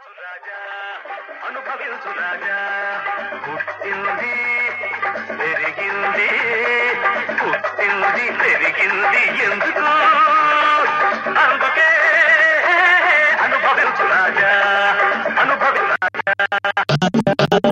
రాజా అనుభవించు రాజా పుట్టింది పెరిగింది పుట్టింది పెరిగింది ఎందుకు అందుకే అనుభవించు రాజా అనుభవి రాజా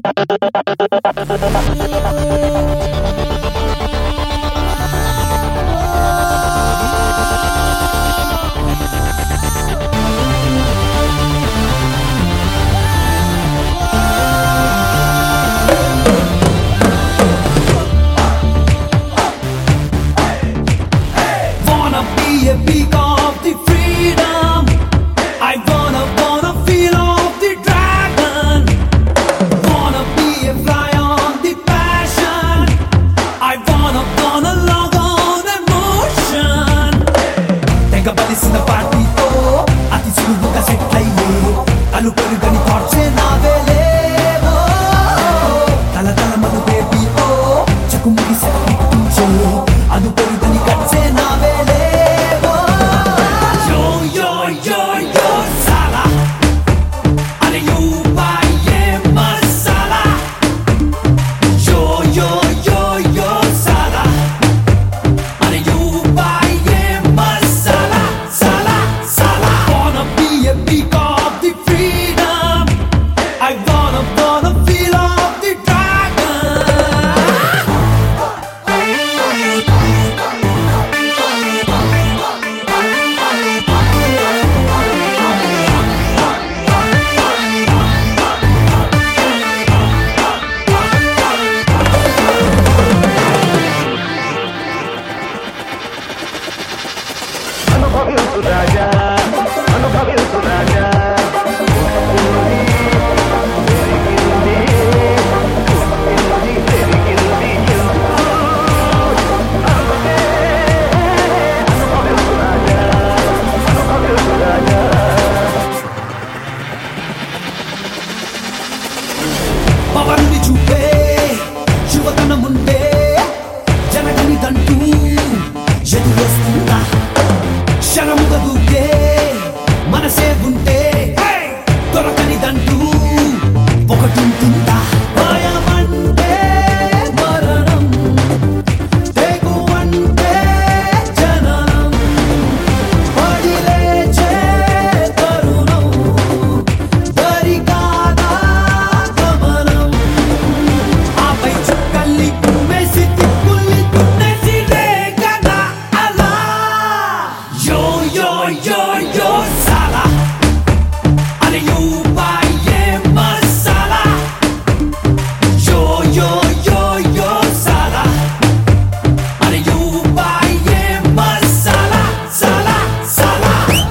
Wanna be a peak of the freedom. I wanna, wanna feel of the dragon. Wanna be a fly on the passion. I wanna, wanna log on emotion. తెగ బలిసిన పార్టీతో అతి సులువుగా సెట్ అయ్యే అలు పెరుగని థాట్సే నావేలేవో తల తల మను బేబీ ఓ చకుముకి సెట్టించే అను పెరుగని కట్సే నావేలేవో యో యో యో యో సాలా అరే యూ బాయే మసాలా యో యో యో యో సాలా Are you buying masala, sala, sala? Wanna be a peak of the freedom. I wanna, wanna feel of the dragon. అనుభవించు రాజా అనుభవించు రాజా పుట్టింది, పెరిగింది, పుట్టింది, పెరిగింది ఎందుకు? అందుకే అనుభవించు రాజా అనుభవించు రాజా పవరుని చూపే యువతనముంటే జనగని దంటూ ఎదురొస్తుందా క్షణముగా దూకే మనసే ఉంటే దొరకని దంటూ ఒకటుంటుందా భయమంటే మరణం తెగువంటే జననం పడి లేచే తరుణం దరికాదా గమనం ఆపై చుక్కల్ని కుమ్మేసి తిప్పుల్ని దున్నేసి రేగనా అలా యో యో యో యో సాలా అరే యూ బాయే మసాలా యో యో యో యో సాలా అరే యూ బాయే మసాలా సాలా సాలా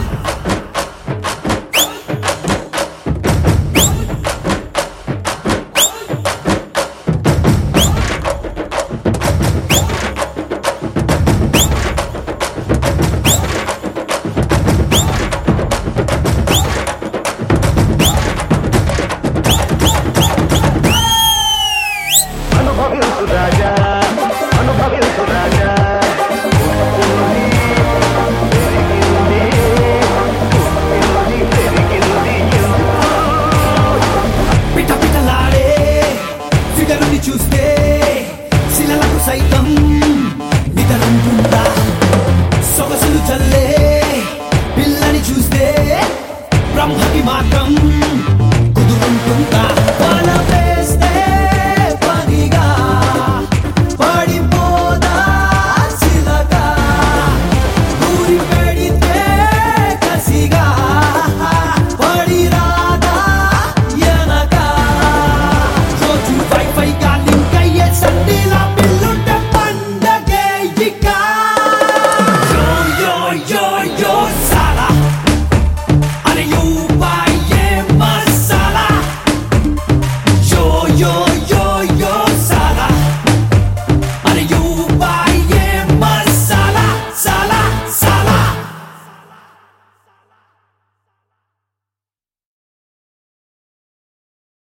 అనుభవించు రాజా అనుభవించు రాజా పుట్టింది, పెరిగింది, పుట్టింది, పెరిగింది ఎందుకు? పిట పిటలాడే ఫిగరుని చూస్తే శిలలకు సైతం నిద్రంటుందా సొగసులు చల్లే పిల్లని చూస్తే బ్రహ్మకి మాత్రం